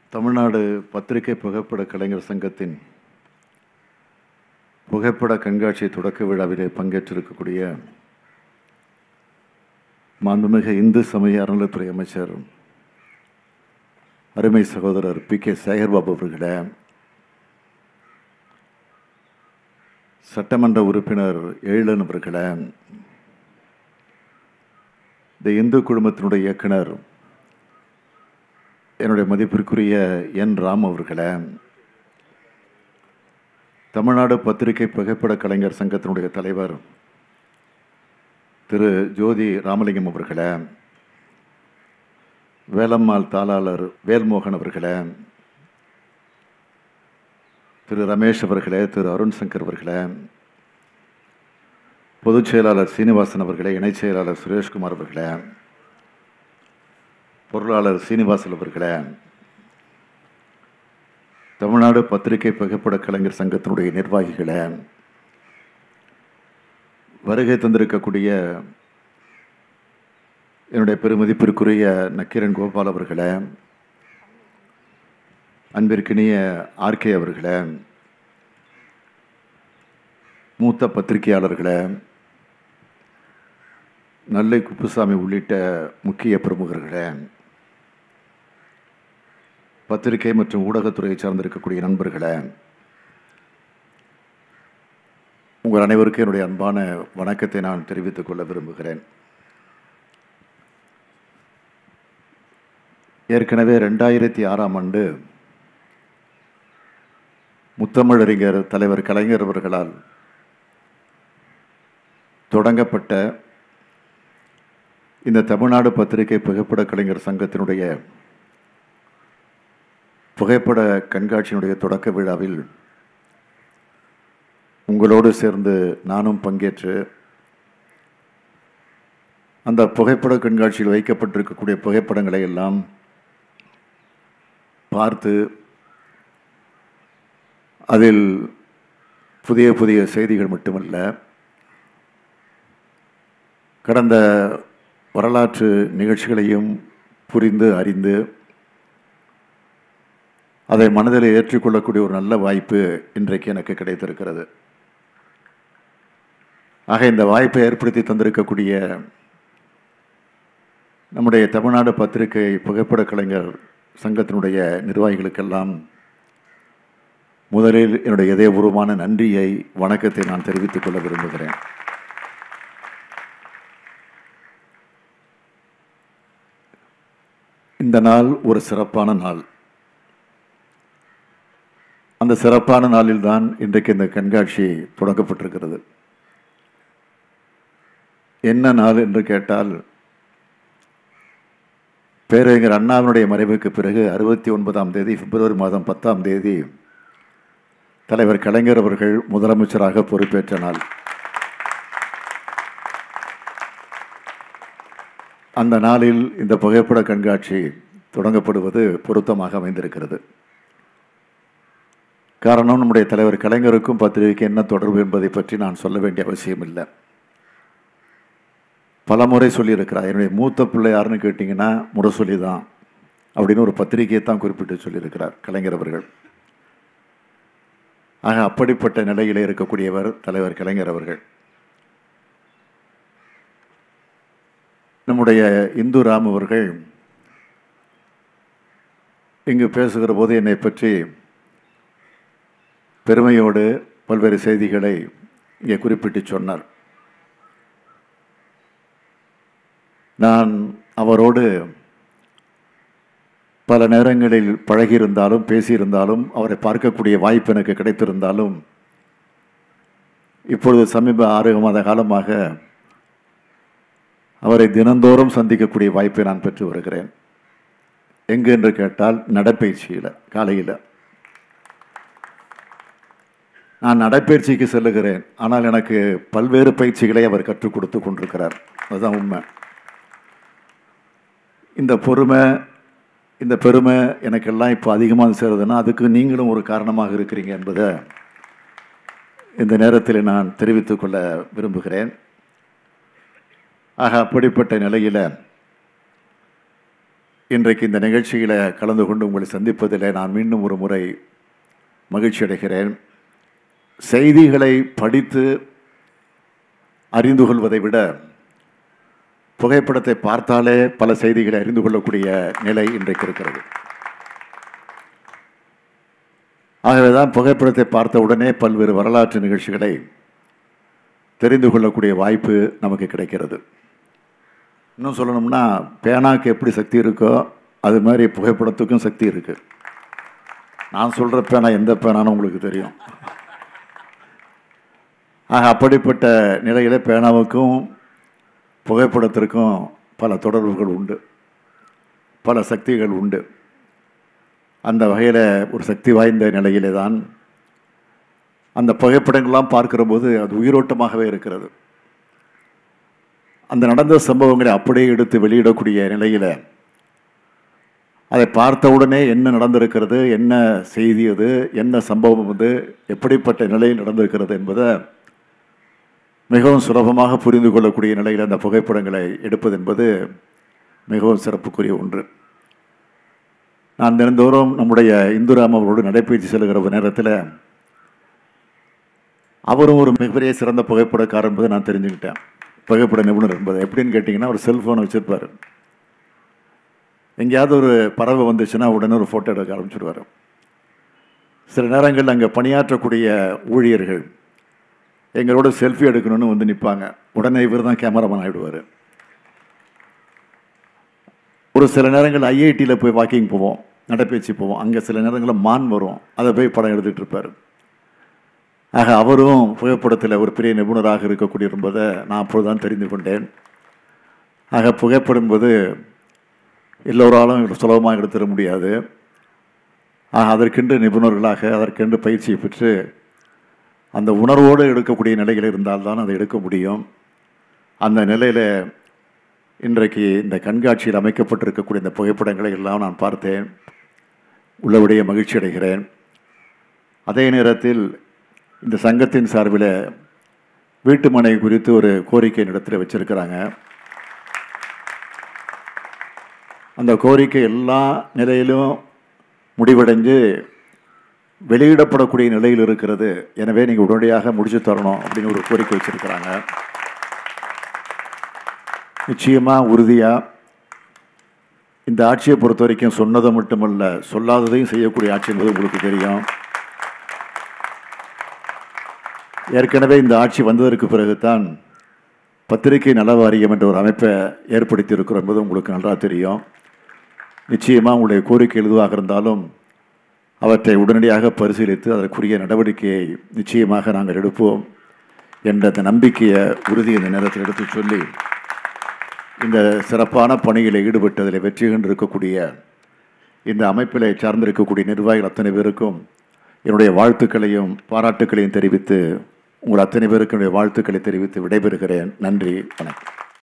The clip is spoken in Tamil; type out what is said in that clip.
தமிழ்நாடு பத்திரிகை புகைப்பட கலைஞர் சங்கத்தின் புகைப்பட கண்காட்சி தொடக்க விழாவிலே பங்கேற்றிருக்கக்கூடிய மாண்புமிகு இந்து சமய அறநிலைத்துறை அமைச்சர் அருமை சகோதரர் பி கே சேகர்பாபு அவர்களே சட்டமன்ற உறுப்பினர் எழிலன் அவர்களே இந்த இந்து குழுமத்தினுடைய இயக்குனர் என்னுடைய மதிப்பிற்குரிய என் ராம் அவர்களே தமிழ்நாடு பத்திரிகை புகைப்பட கலைஞர் சங்கத்தினுடைய தலைவர் திரு ஜோதி ராமலிங்கம் அவர்களே வேலம்மாள் தாளாளர் வேல்மோகன் அவர்களே திரு ரமேஷ் அவர்களே திரு அருண் சங்கர் அவர்களே பொதுச் செயலாளர் சீனிவாசன் அவர்களே இணைச் செயலாளர் சுரேஷ்குமார் அவர்களே பொருளாளர் சீனிவாசன் அவர்களே தமிழ்நாடு பத்திரிகை புகைப்பட கலைஞர் சங்கத்தினுடைய நிர்வாகிகளே வருகை தந்திருக்கக்கூடிய என்னுடைய பெருமதிப்பிற்குரிய நக்கீரன் கோபால் அவர்களே அன்பிற்கினிய ஆர்கே அவர்களே மூத்த பத்திரிகையாளர்களே நல்லை குப்புசாமி உள்ளிட்ட முக்கிய பிரமுகர்களே பத்திரிகை மற்றும் ஊடகத்துறையை சார்ந்திருக்கக்கூடிய நண்பர்களே உங்கள் அனைவருக்கும் என்னுடைய அன்பான வணக்கத்தை நான் தெரிவித்துக் கொள்ள விரும்புகிறேன் ஏற்கனவே ரெண்டாயிரத்தி ஆறாம் ஆண்டு முத்தமிழறிஞர் தலைவர் கலைஞர் அவர்களால் தொடங்கப்பட்ட இந்த தமிழ்நாடு பத்திரிகை புகைப்பட கலைஞர் சங்கத்தினுடைய புகைப்பட கண்காட்சியினுடைய தொடக்க விழாவில் உங்களோடு சேர்ந்து நானும் பங்கேற்று அந்த புகைப்பட கண்காட்சியில் வைக்கப்பட்டிருக்கக்கூடிய புகைப்படங்களை எல்லாம் பார்த்து அதில் புதிய புதிய செய்திகள் மட்டுமல்ல கடந்த வரலாற்று நிகழ்ச்சிகளையும் புரிந்து அறிந்து அதை மனதில் ஏற்றுக்கொள்ளக்கூடிய ஒரு நல்ல வாய்ப்பு இன்றைக்கு எனக்கு கிடைத்திருக்கிறது ஆக இந்த வாய்ப்பை ஏற்படுத்தி தந்திருக்கக்கூடிய நம்முடைய தமிழ்நாடு பத்திரிகை புகைப்பட கலைஞர் சங்கத்தினுடைய நிர்வாகிகளுக்கெல்லாம் முதலில் என்னுடைய இதயபூர்வமான நன்றியை வணக்கத்தை நான் தெரிவித்துக் கொள்ள விரும்புகிறேன் இந்த நாள் ஒரு சிறப்பான நாள் அந்த சிறப்பான நாளில்தான் இன்றைக்கு இந்த கண்காட்சி தொடங்கப்பட்டிருக்கிறது என்ன நாள் என்று கேட்டால் பேரறிஞர் அண்ணாவினுடைய மறைவுக்கு பிறகு அறுபத்தி ஒன்பதாம் தேதி பிப்ரவரி மாதம் பத்தாம் தேதி தலைவர் கலைஞர் அவர்கள் முதலமைச்சராக பொறுப்பேற்ற நாள் அந்த நாளில் இந்த புகைப்பட கண்காட்சி தொடங்கப்படுவது பொருத்தமாக அமைந்திருக்கிறது காரணம் நம்முடைய தலைவர் கலைஞருக்கும் பத்திரிகைக்கு என்ன தொடர்பு என்பதை பற்றி நான் சொல்ல வேண்டிய அவசியம் இல்லை பல முறை சொல்லியிருக்கிறார் என்னுடைய மூத்த பிள்ளை யாருன்னு கேட்டிங்கன்னா முரசொலி தான் அப்படின்னு ஒரு பத்திரிகையை தான் குறிப்பிட்டு சொல்லியிருக்கிறார் கலைஞர் அவர்கள் ஆக அப்படிப்பட்ட நிலையிலே இருக்கக்கூடியவர் தலைவர் கலைஞர் அவர்கள் நம்முடைய இந்து ராம் அவர்கள் இங்கு பேசுகிற போது என்னை பற்றி பெருமையோடு பல்வேறு செய்திகளை இங்கே குறிப்பிட்டு சொன்னார் நான் அவரோடு பல நேரங்களில் பழகியிருந்தாலும் பேசியிருந்தாலும் அவரை பார்க்கக்கூடிய வாய்ப்பு எனக்கு கிடைத்திருந்தாலும் இப்பொழுது சமீப ஆறு மாத காலமாக அவரை தினந்தோறும் சந்திக்கக்கூடிய வாய்ப்பை நான் பெற்று வருகிறேன் எங்கு என்று கேட்டால் நடைப்பயிற்சியில் காலையில் நான் நடைப்பயிற்சிக்கு செல்லுகிறேன் ஆனால் எனக்கு பல்வேறு பயிற்சிகளை அவர் கற்றுக் கொடுத்து கொண்டிருக்கிறார் அதுதான் உண்மை இந்த பொறுமை இந்த பெருமை எனக்கெல்லாம் இப்போ அதிகமாக சேருதுன்னா அதுக்கு நீங்களும் ஒரு காரணமாக இருக்கிறீங்க என்பதை இந்த நேரத்தில் நான் தெரிவித்துக் கொள்ள விரும்புகிறேன் ஆக அப்படிப்பட்ட நிலையில் இன்றைக்கு இந்த நிகழ்ச்சியில் கலந்து கொண்டு உங்களை சந்திப்பதில் நான் மீண்டும் ஒரு முறை மகிழ்ச்சி அடைகிறேன் செய்திகளை படித்து அறிந்து கொள்வதை விட புகைப்படத்தை பார்த்தாலே பல செய்திகளை அறிந்து கொள்ளக்கூடிய நிலை இன்றைக்கு இருக்கிறது ஆகவே தான் புகைப்படத்தை பார்த்த உடனே பல்வேறு வரலாற்று நிகழ்ச்சிகளை தெரிந்து கொள்ளக்கூடிய வாய்ப்பு நமக்கு கிடைக்கிறது இன்னும் சொல்லணும்னா பேனாக்கு எப்படி சக்தி இருக்கோ அது மாதிரி புகைப்படத்துக்கும் சக்தி இருக்கு நான் சொல்கிற பேனா எந்த பேனான்னு உங்களுக்கு தெரியும் ஆக அப்படிப்பட்ட நிலையில் பேனாவுக்கும் புகைப்படத்திற்கும் பல தொடர்புகள் உண்டு பல சக்திகள் உண்டு அந்த வகையில் ஒரு சக்தி வாய்ந்த நிலையிலே தான் அந்த புகைப்படங்கள்லாம் பார்க்கிற போது அது உயிரோட்டமாகவே இருக்கிறது அந்த நடந்த சம்பவங்களை அப்படியே எடுத்து வெளியிடக்கூடிய நிலையில் அதை பார்த்தவுடனே என்ன நடந்திருக்கிறது என்ன செய்தி அது என்ன சம்பவம் அது எப்படிப்பட்ட நிலையில் நடந்திருக்கிறது என்பதை மிகவும் சுலபமாக புரிந்து கொள்ளக்கூடிய நிலையில் அந்த புகைப்படங்களை எடுப்பது என்பது மிகவும் சிறப்புக்குரிய ஒன்று நான் தினந்தோறும் நம்முடைய இந்துராம் அவரோடு நடைபயிற்சி செல்கிற நேரத்தில் அவரும் ஒரு மிகப்பெரிய சிறந்த புகைப்படக்காரர் என்பதை நான் தெரிஞ்சுக்கிட்டேன் புகைப்பட நிபுணர் என்பது எப்படின்னு கேட்டிங்கன்னா ஒரு செல்ஃபோனை வச்சுருப்பார் எங்கேயாவது ஒரு பறவை வந்துச்சுன்னா உடனே ஒரு ஃபோட்டோ எடுக்க ஆரம்பிச்சிடுவார் சில நேரங்களில் அங்கே பணியாற்றக்கூடிய ஊழியர்கள் எங்களோட செல்ஃபி எடுக்கணும்னு வந்து நிற்பாங்க உடனே இவர் தான் கேமராமேன் ஆகிடுவார் ஒரு சில நேரங்கள் ஐஐடியில் போய் வாக்கிங் போவோம் நடைப்பயிற்சி போவோம் அங்கே சில நேரங்களில் மான் வரும் அதை போய் படம் எடுத்துகிட்டு இருப்பார் ஆக அவரும் புகைப்படத்தில் ஒரு பெரிய நிபுணராக இருக்கக்கூடிய என்பதை நான் அப்பொழுதுதான் தெரிந்து கொண்டேன் ஆக புகைப்படம் என்பது எல்லோராலும் சுலபமாக எடுத்துட முடியாது ஆக அதற்கென்று நிபுணர்களாக அதற்கென்று பயிற்சியை பெற்று அந்த உணர்வோடு எடுக்கக்கூடிய நிலையில் இருந்தால்தான் அதை எடுக்க முடியும் அந்த நிலையில் இன்றைக்கு இந்த கண்காட்சியில் அமைக்கப்பட்டிருக்கக்கூடிய இந்த புகைப்படங்களை எல்லாம் நான் பார்த்தேன் உள்ளபடியே மகிழ்ச்சி அடைகிறேன் அதே நேரத்தில் இந்த சங்கத்தின் சார்பில் வீட்டு மனை குறித்து ஒரு கோரிக்கை இடத்துல வச்சிருக்கிறாங்க அந்த கோரிக்கை எல்லா நிலையிலும் முடிவடைஞ்சு வெளியிடப்படக்கூடிய நிலையில் இருக்கிறது எனவே நீங்கள் உடனடியாக முடிச்சு தரணும் அப்படின்னு ஒரு கோரிக்கை வச்சிருக்கிறாங்க நிச்சயமாக உறுதியாக இந்த ஆட்சியை பொறுத்த வரைக்கும் சொன்னதை மட்டுமல்ல சொல்லாததையும் செய்யக்கூடிய ஆட்சி என்பது உங்களுக்கு தெரியும் ஏற்கனவே இந்த ஆட்சி வந்ததற்கு பிறகுதான் பத்திரிகை நல வாரியம் என்ற ஒரு அமைப்பை ஏற்படுத்தி இருக்கிறோம் என்பது உங்களுக்கு நன்றாக தெரியும் நிச்சயமாக உங்களுடைய கோரிக்கை எதுவாக இருந்தாலும் அவற்றை உடனடியாக பரிசீலித்து அதற்குரிய நடவடிக்கையை நிச்சயமாக நாங்கள் எடுப்போம் என்ற அந்த நம்பிக்கையை உறுதி இந்த நேரத்தில் எடுத்து சொல்லி இந்த சிறப்பான பணியில் ஈடுபட்டதில் வெற்றி கண்டிருக்கக்கூடிய இந்த அமைப்பில் சார்ந்திருக்கக்கூடிய நிர்வாகிகள் அத்தனை பேருக்கும் என்னுடைய வாழ்த்துக்களையும் பாராட்டுக்களையும் தெரிவித்து உங்கள் அத்தனை பேருக்கு என்னுடைய வாழ்த்துக்களை தெரிவித்து விடைபெறுகிறேன் நன்றி வணக்கம்